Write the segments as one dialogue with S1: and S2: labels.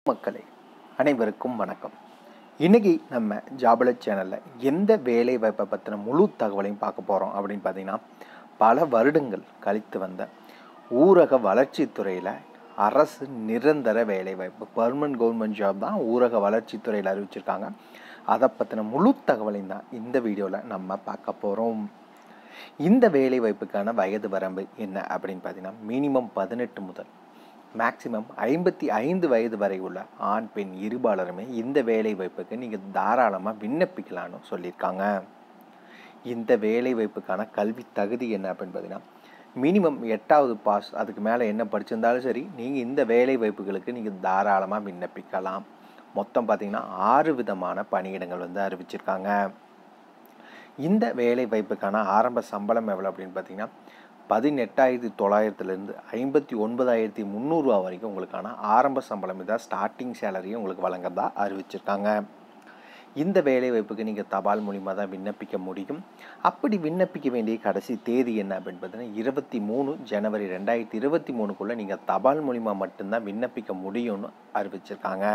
S1: மக்களே அனைவருக்கும் வணக்கம் இன்னைக்கு நம்ம ஜாபல சேனலில் எந்த வேலை வாய்ப்பை பற்றின முழு தகவலையும் பார்க்க போகிறோம் அப்படின்னு பார்த்தீங்கன்னா பல வருடங்கள் கழித்து வந்த ஊரக வளர்ச்சித் துறையில் அரசு நிரந்தர வேலை வாய்ப்பு பர்மனன்ட் கவர்மெண்ட் ஜாப் தான் ஊரக வளர்ச்சித் துறையில் அறிவிச்சிருக்காங்க அதை பற்றின முழு தகவலையும் தான் இந்த வீடியோவில் நம்ம பார்க்க போகிறோம் இந்த வேலை வாய்ப்புக்கான வயது வரம்பு என்ன அப்படின்னு பார்த்தீங்கன்னா மினிமம் பதினெட்டு முதல் மேக்சிமம் ஐம்பத்தி ஐந்து வயது வரை உள்ள ஆண் பெண் இருபாலருமே இந்த வேலை வாய்ப்புக்கு நீங்கள் தாராளமாக விண்ணப்பிக்கலான்னு சொல்லியிருக்காங்க இந்த வேலை வாய்ப்புக்கான கல்வி தகுதி என்ன அப்படின்னு பார்த்தீங்கன்னா மினிமம் எட்டாவது பாஸ் அதுக்கு மேலே என்ன படிச்சிருந்தாலும் சரி நீங்கள் இந்த வேலை வாய்ப்புகளுக்கு நீங்கள் தாராளமாக விண்ணப்பிக்கலாம் மொத்தம் பார்த்தீங்கன்னா ஆறு விதமான பணியிடங்கள் வந்து அறிவிச்சிருக்காங்க இந்த வேலை வாய்ப்புக்கான ஆரம்ப சம்பளம் எவ்வளோ அப்படின்னு பார்த்தீங்கன்னா பதினெட்டாயிரத்தி தொள்ளாயிரத்துலேருந்து ஐம்பத்தி ஒன்பதாயிரத்தி முந்நூறுரூவா வரைக்கும் உங்களுக்கான ஆரம்ப சம்பளம் இதான் ஸ்டார்டிங் சேலரியும் உங்களுக்கு வழங்கதா அறிவிச்சிருக்காங்க இந்த வேலை வாய்ப்புக்கு நீங்கள் தபால் மூலிமா தான் விண்ணப்பிக்க முடியும் அப்படி விண்ணப்பிக்க வேண்டிய கடைசி தேதி என்ன அப்படின்னு பார்த்தீங்கன்னா இருபத்தி மூணு ஜனவரி ரெண்டாயிரத்தி இருபத்தி மூணுக்குள்ளே நீங்கள் தபால் மூலிமா மட்டும்தான் விண்ணப்பிக்க முடியும்னு அறிவிச்சிருக்காங்க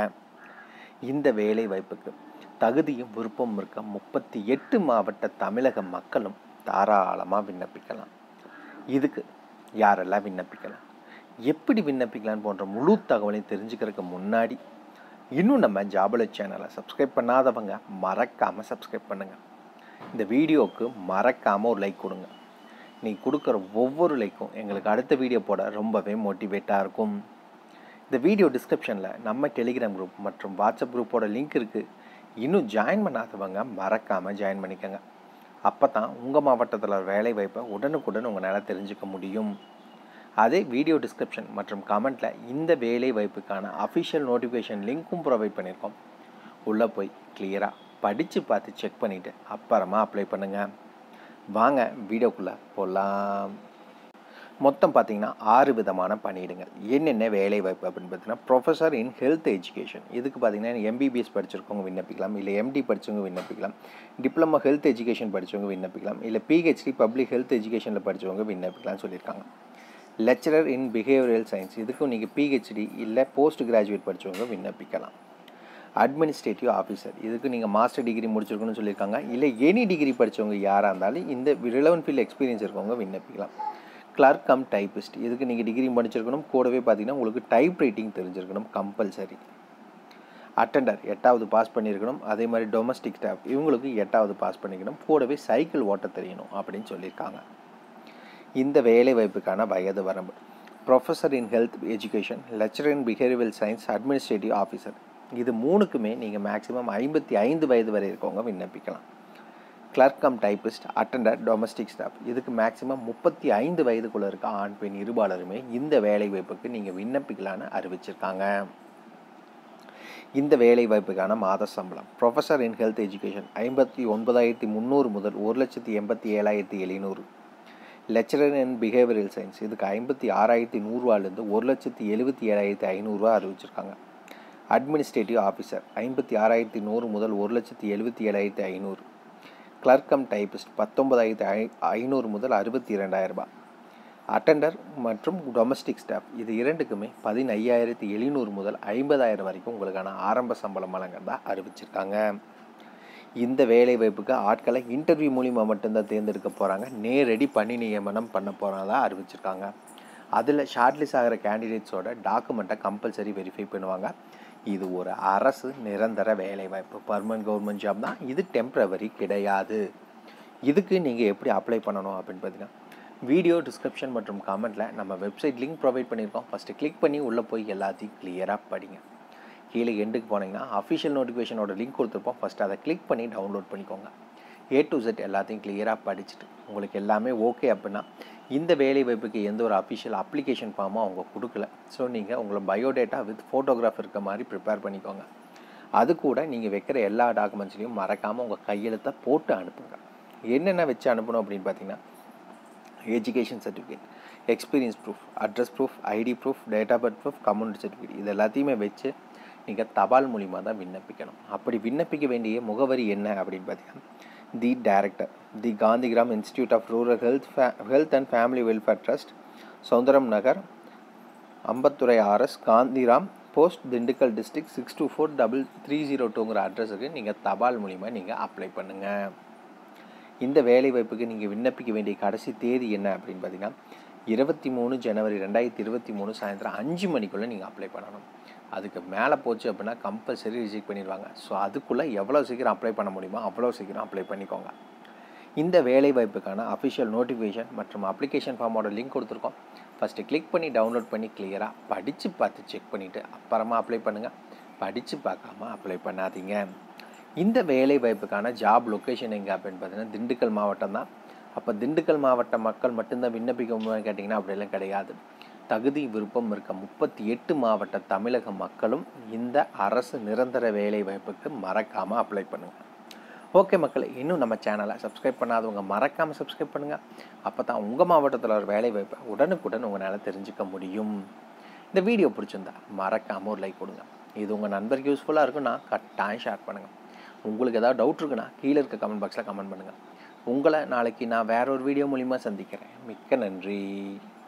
S1: இந்த வேலை வாய்ப்புக்கு தகுதியும் விருப்பம் இருக்க முப்பத்தி எட்டு மாவட்ட தமிழக மக்களும் தாராளமாக விண்ணப்பிக்கலாம் இதுக்கு யாரெல்லாம் விண்ணப்பிக்கலாம் எப்படி விண்ணப்பிக்கலாம் போன்ற முழு தகவலையும் தெரிஞ்சுக்கிறதுக்கு முன்னாடி இன்னும் நம்ம ஜாபல சேனலை சப்ஸ்கிரைப் பண்ணாதவங்க மறக்காமல் சப்ஸ்கிரைப் பண்ணுங்கள் இந்த வீடியோவுக்கு மறக்காமல் ஒரு லைக் கொடுங்க நீ கொடுக்குற ஒவ்வொரு லைக்கும் எங்களுக்கு அடுத்த வீடியோ போட ரொம்பவே மோட்டிவேட்டாக இருக்கும் இந்த வீடியோ டிஸ்கிரிப்ஷனில் நம்ம டெலிகிராம் குரூப் மற்றும் வாட்ஸ்அப் குரூப்போட லிங்க் இருக்குது இன்னும் ஜாயின் பண்ணாதவங்க மறக்காமல் ஜாயின் பண்ணிக்கோங்க அப்போ தான் உங்கள் மாவட்டத்தில் வேலை வாய்ப்பை உடனுக்குடன் உங்களால் தெரிஞ்சுக்க முடியும் அதே வீடியோ டிஸ்கிரிப்ஷன் மற்றும் கமெண்ட்டில் இந்த வேலை வாய்ப்புக்கான அஃபிஷியல் நோட்டிஃபிகேஷன் லிங்க்கும் ப்ரொவைட் பண்ணியிருக்கோம் உள்ளே போய் கிளியராக படித்து பார்த்து செக் பண்ணிவிட்டு அப்புறமா அப்ளை பண்ணுங்கள் வாங்க வீடியோக்குள்ளே போகலாம் மொத்தம் பார்த்தீங்கன்னா ஆறு விதமான பணியிடங்கள் என்னென்ன வேலை வாய்ப்பு அப்படின்னு பார்த்தீங்கன்னா ப்ரொஃபஸர் இன் ஹெல்த் எஜுகேஷன் இதுக்கு பார்த்தீங்கன்னா எம்பிபிஎஸ் படிச்சிருக்கவங்க விண்ணப்பிக்கலாம் இல்லை எம்டி படித்தவங்க விண்ணப்பிக்கலாம் டிப்ளமோ ஹெல்த் எஜுகேஷன் படித்தவங்க விண்ணப்பிக்கலாம் இல்லை பிஹெச்டி பப்ளிக் ஹெல்த் எஜுகேஷனில் படித்தவங்க விண்ணப்பிக்கலாம்னு சொல்லியிருக்காங்க லெக்சரர் இன் பிஹேவியரல் சயின்ஸ் இதுக்கும் நீங்கள் பிஹெச்டி இல்லை போஸ்ட் கிராஜுவேட் படித்தவங்க விண்ணப்பிக்கலாம் அட்மினிஸ்ட்ரேட்டிவ் ஆஃபீஸர் இதுக்கு நீங்கள் மாஸ்டர் டிகிரி முடிச்சிருக்கணும்னு சொல்லியிருக்காங்க இல்லை எனி டிகிரி படித்தவங்க யாராக இருந்தாலும் இந்த ரிலவன் ஃபீல்ட் எக்ஸ்பீரியன்ஸ் இருக்கவங்க விண்ணப்பிக்கலாம் கிளர்க் கம் டைப்பிஸ்ட் இதுக்கு நீங்கள் டிகிரி படிச்சிருக்கணும் கூடவே பார்த்தீங்கன்னா உங்களுக்கு டைப் ரைட்டிங் தெரிஞ்சிருக்கணும் கம்பல்சரி அட்டண்டர் எட்டாவது பாஸ் பண்ணியிருக்கணும் அதே மாதிரி டொமஸ்டிக் ஸ்டாஃப் இவங்களுக்கு எட்டாவது பாஸ் பண்ணிக்கணும் கூடவே சைக்கிள் ஓட்ட தெரியணும் அப்படின்னு சொல்லியிருக்காங்க இந்த வேலை வாய்ப்புக்கான வயது வரம்பு professor in health education lecturer in behavioural science administrative officer இது மூணுக்குமே நீங்கள் மேக்ஸிமம் ஐம்பத்தி ஐந்து வயது வரை இருக்கவங்க விண்ணப்பிக்கலாம் clerk cum typist attender domestic staff இதுக்கு மேக்ஸிமம் முப்பத்தி ஐந்து வயதுக்குள்ளே இருக்க ஆண் பெண் இருபாலருமே இந்த வேலை வாய்ப்புக்கு நீங்கள் விண்ணப்பிக்கலான்னு அறிவிச்சிருக்காங்க இந்த வேலை வாய்ப்புக்கான மாத சம்பளம் ப்ரொஃபஸர் இன் ஹெல்த் எஜுகேஷன் ஐம்பத்தி ஒன்பதாயிரத்தி முந்நூறு முதல் ஒரு லட்சத்தி எண்பத்தி ஏழாயிரத்தி எழுநூறு லெக்சரர் இன் பிஹேவியரல் சயின்ஸ் இதுக்கு ஐம்பத்தி ஆறாயிரத்தி நூறுரூவாலேருந்து ஒரு லட்சத்தி எழுபத்தி ஏழாயிரத்தி ஐநூறுரூவா அறிவிச்சிருக்காங்க அட்மினிஸ்ட்ரேட்டிவ் ஆஃபீஸர் ஐம்பத்தி ஆறாயிரத்தி நூறு முதல் ஒரு லட்சத்தி எழுபத்தி ஏழாயிரத்தி ஐநூறு கிளர்க்கம் டைப்பிஸ்ட் பத்தொன்பதாயிரத்தி ஐ ஐநூறு முதல் அறுபத்தி இரண்டாயிரம் ரூபாய் அட்டண்டர் மற்றும் டொமஸ்டிக் ஸ்டாஃப் இது இரண்டுக்குமே பதினையாயிரத்தி எழுநூறு முதல் ஐம்பதாயிரம் வரைக்கும் உங்களுக்கான ஆரம்ப சம்பளம் வழங்கதா அறிவிச்சிருக்காங்க இந்த வேலை வாய்ப்புக்கு ஆட்களை இன்டர்வியூ மூலிமா மட்டும்தான் தேர்ந்தெடுக்க போகிறாங்க நேரடி பணி நியமனம் பண்ண போகிறதா அறிவிச்சிருக்காங்க அதில் ஷார்ட்லிஸ்ட் ஆகிற கேண்டிடேட்ஸோட டாக்குமெண்ட்டை கம்பல்சரி வெரிஃபை பண்ணுவாங்க இது ஒரு அரசு நிரந்தர வேலை வாய்ப்பு பர்மனன்ட் கவர்மெண்ட் ஜாப் தான் இது டெம்ப்ரவரி கிடையாது இதுக்கு நீங்கள் எப்படி அப்ளை பண்ணணும் அப்படின்னு பார்த்தீங்கன்னா வீடியோ டிஸ்கிரிப்ஷன் மற்றும் கமெண்ட்டில் நம்ம வெப்சைட் லிங்க் ப்ரொவைட் பண்ணியிருக்கோம் ஃபஸ்ட்டு கிளிக் பண்ணி உள்ளே போய் எல்லாத்தையும் கிளியராக படிங்க கீழே எண்டுக்கு போனீங்கன்னா அஃபிஷியல் நோட்டிஃபிகேஷனோட லிங்க் கொடுத்துருப்போம் ஃபஸ்ட்டு அதை கிளிக் பண்ணி டவுன்லோட் பண்ணிக்கோங்க ஏ டு செட் எல்லாத்தையும் கிளியராக படிச்சுட்டு உங்களுக்கு எல்லாமே ஓகே அப்படின்னா இந்த வேலை வாய்ப்புக்கு எந்த ஒரு அஃபிஷியல் அப்ளிகேஷன் ஃபார்மும் அவங்க கொடுக்கல ஸோ நீங்கள் உங்களை பயோடேட்டா வித் ஃபோட்டோகிராஃப் இருக்க மாதிரி ப்ரிப்பேர் பண்ணிக்கோங்க அது கூட நீங்கள் வைக்கிற எல்லா டாக்குமெண்ட்ஸ்லையும் மறக்காமல் உங்கள் கையெழுத்தை போட்டு அனுப்புங்க என்னென்ன வச்சு அனுப்பணும் அப்படின்னு பார்த்தீங்கன்னா education certificate experience proof address proof ID proof date of birth proof community certificate இது எல்லாத்தையுமே வச்சு நீங்கள் தபால் மூலிமா தான் விண்ணப்பிக்கணும் அப்படி விண்ணப்பிக்க வேண்டிய முகவரி என்ன அப்படின்னு பார்த்தீங்கன்னா the director the Gandhigram institute of rural health health and family welfare trust Soundaram Nagar Ambathurai RS Gandhigram post Dindigul district six two four double three zero டூங்கிற அட்ரஸுக்கு நீங்கள் தபால் மூலிமா நீங்கள் அப்ளை பண்ணுங்கள் இந்த வேலைவாய்ப்புக்கு நீங்கள் விண்ணப்பிக்க வேண்டிய கடைசி தேதி என்ன அப்படின்னு பார்த்தீங்கன்னா இருபத்தி மூணு ஜனவரி ரெண்டாயிரத்தி இருபத்தி மூணு சாயந்தரம் அஞ்சு மணிக்குள்ளே நீங்கள் அப்ளை பண்ணணும் அதுக்கு மேலே போச்சு அப்படின்னா கம்பல்சரி ரிஜெக்ட் பண்ணிடுவாங்க ஸோ அதுக்குள்ளே எவ்வளோ சீக்கிரம் அப்ளை பண்ண முடியுமோ அவ்வளோ சீக்கிரம் அப்ளை பண்ணிக்கோங்க இந்த வேலைவாய்ப்புக்கான அஃபிஷியல் நோட்டிஃபிகேஷன் மற்றும் அப்ளிகேஷன் ஃபார்மோட லிங்க் கொடுத்துருக்கோம் ஃபஸ்ட்டு கிளிக் பண்ணி டவுன்லோட் பண்ணி கிளியராக படித்து பார்த்து செக் பண்ணிவிட்டு அப்புறமா அப்ளை பண்ணுங்கள் படித்து பார்க்காம அப்ளை பண்ணாதீங்க இந்த வேலை வாய்ப்புக்கான ஜாப் லொக்கேஷன் எங்கே அப்படின்னு பார்த்தீங்கன்னா திண்டுக்கல் மாவட்டம் தான் அப்போ திண்டுக்கல் மாவட்ட மக்கள் மட்டும்தான் விண்ணப்பிக்க முடியும்னு கேட்டிங்கன்னா அப்படியெல்லாம் கிடையாது தகுதி விருப்பம் இருக்க முப்பத்தி எட்டு மாவட்ட தமிழக மக்களும் இந்த அரசு நிரந்தர வேலை வாய்ப்புக்கு மறக்காமல் அப்ளை பண்ணுங்கள் ஓகே மக்களே இன்னும் நம்ம சேனலை சப்ஸ்கிரைப் பண்ணாதவங்க மறக்காமல் சப்ஸ்கிரைப் பண்ணுங்கள் அப்போ தான் உங்கள் மாவட்டத்தில் ஒரு வேலை வாய்ப்பை உடனுக்குடன் உங்களால் தெரிஞ்சுக்க முடியும் இந்த வீடியோ பிடிச்சிருந்தா மறக்காமல் ஒரு லைக் கொடுங்க இது உங்கள் நண்பருக்கு யூஸ்ஃபுல்லாக இருக்குன்னா கட்டாயம் ஷேர் பண்ணுங்கள் உங்களுக்கு ஏதாவது டவுட் இருக்குன்னா கீழே இருக்க கமெண்ட் பாக்ஸில் கமெண்ட் பண்ணுங்கள் உங்களை நாளைக்கு நான் வேற ஒரு வீடியோ மூலிமா சந்திக்கிறேன் மிக்க நன்றி